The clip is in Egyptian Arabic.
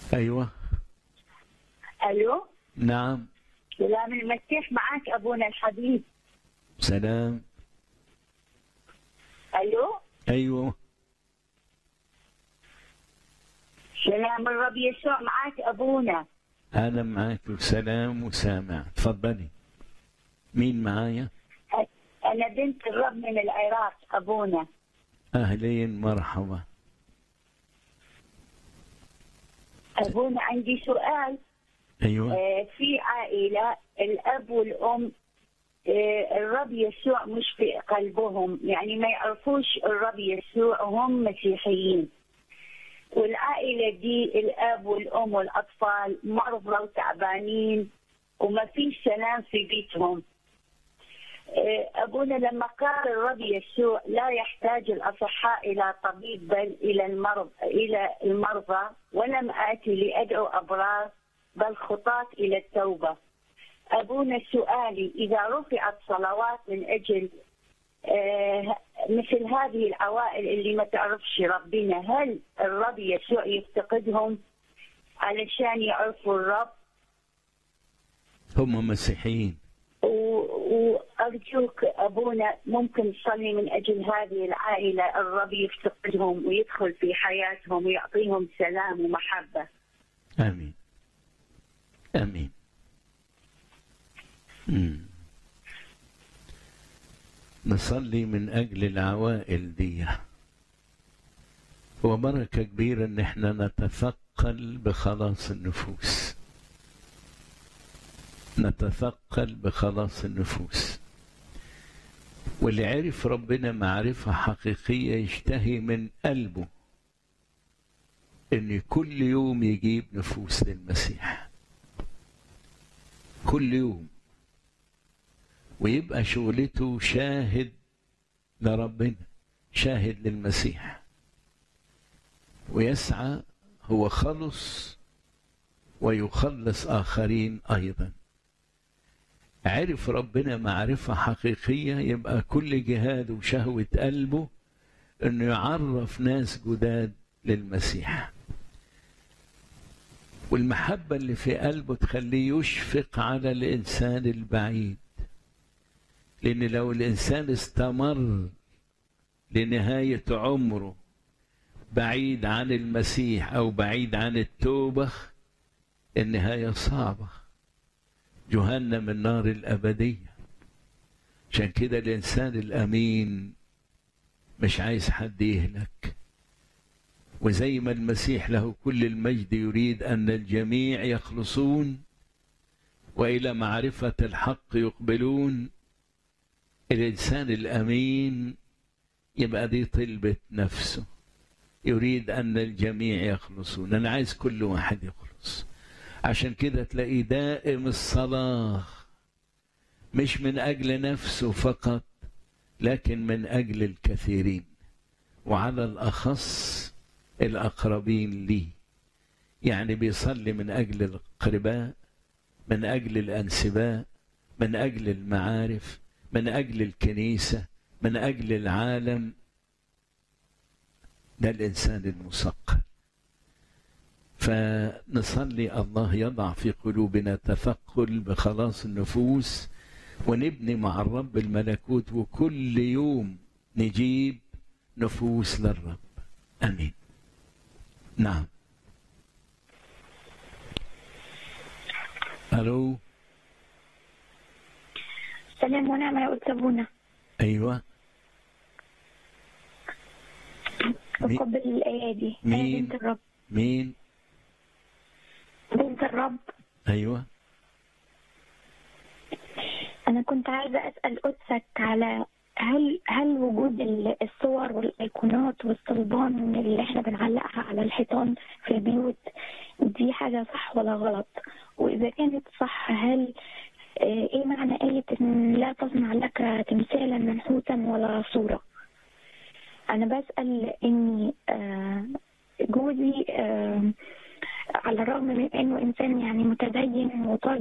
أيوة الو نعم سلام المسيح معك ابونا الحبيب سلام الو أيوة سلام الرب يسوع معك ابونا أنا معاك وسلام وسامع تفضلي مين معايا انا بنت الرب من العراق ابونا أهلين مرحبا ابونا عندي سؤال أيوة آه، في عائله الاب والام آه، الرب يسوع مش في قلبهم يعني ما يعرفوش الرب يسوع وهم مسيحيين والعائلة دي الأب والأم والأطفال مرضى وتعبانين وما فيش سلام في بيتهم آه، أبونا لما قال الرب يسوع لا يحتاج الأصحاء إلى طبيب بل إلى المرض إلى المرضى ولم آتي لأدعو أبرار بل خطاة إلى التوبة أبونا سؤالي إذا رفعت صلوات من أجل آه، مثل هذه العوائل اللي ما تعرفش ربنا هل الرب يسوع يفتقدهم علشان يعرفوا الرب هم مسيحيين و- وأرجوك أبونا ممكن تصلي من أجل هذه العائلة الرب يفتقدهم ويدخل في حياتهم ويعطيهم سلام ومحبة آمين آمين مم. نصلي من أجل العوائل دي وبركة كبيرة إن احنا نتثقل بخلاص النفوس نتثقل بخلاص النفوس واللي عرف ربنا معرفة حقيقية يشتهي من قلبه إن كل يوم يجيب نفوس للمسيح كل يوم ويبقى شغلته شاهد لربنا شاهد للمسيح ويسعى هو خلص ويخلص آخرين أيضا عرف ربنا معرفة حقيقية يبقى كل جهاد وشهوة قلبه انه يعرف ناس جداد للمسيح والمحبة اللي في قلبه تخليه يشفق على الإنسان البعيد لأن لو الإنسان استمر لنهاية عمره بعيد عن المسيح أو بعيد عن التوبة النهاية صعبة جهنم النار الأبدية عشان كده الإنسان الأمين مش عايز حد يهلك وزي ما المسيح له كل المجد يريد أن الجميع يخلصون وإلى معرفة الحق يقبلون الإنسان الأمين يبقى دي طلبة نفسه يريد أن الجميع يخلصون أنا عايز كل واحد يخلص عشان كده تلاقيه دائم الصلاة مش من أجل نفسه فقط لكن من أجل الكثيرين وعلى الأخص الأقربين لي يعني بيصلي من أجل الأقرباء من أجل الأنسباء من أجل المعارف من أجل الكنيسة من أجل العالم ده الإنسان المثقل فنصلي الله يضع في قلوبنا تثقل بخلاص النفوس ونبني مع الرب الملكوت وكل يوم نجيب نفوس للرب امين نعم الو سلام ونعمة يا أستاذ أبونا ايوه مي- تقبل الأيادي أنا مين؟ بنت الرب مين بنت الرب ايوه أنا كنت عايزة أسأل قدسك على هل هل وجود ال- الصور والأيقونات والصلبان اللي احنا بنعلقها على الحيطان في البيوت دي حاجة صح ولا غلط؟ وإذا كانت صح هل آه، إيه معنى آية إن لا تصنع لك تمثالا منحوتا ولا صورة؟ أنا بسأل إني آه، جوزي آه، على الرغم من إنه إنسان يعني متدين وطالب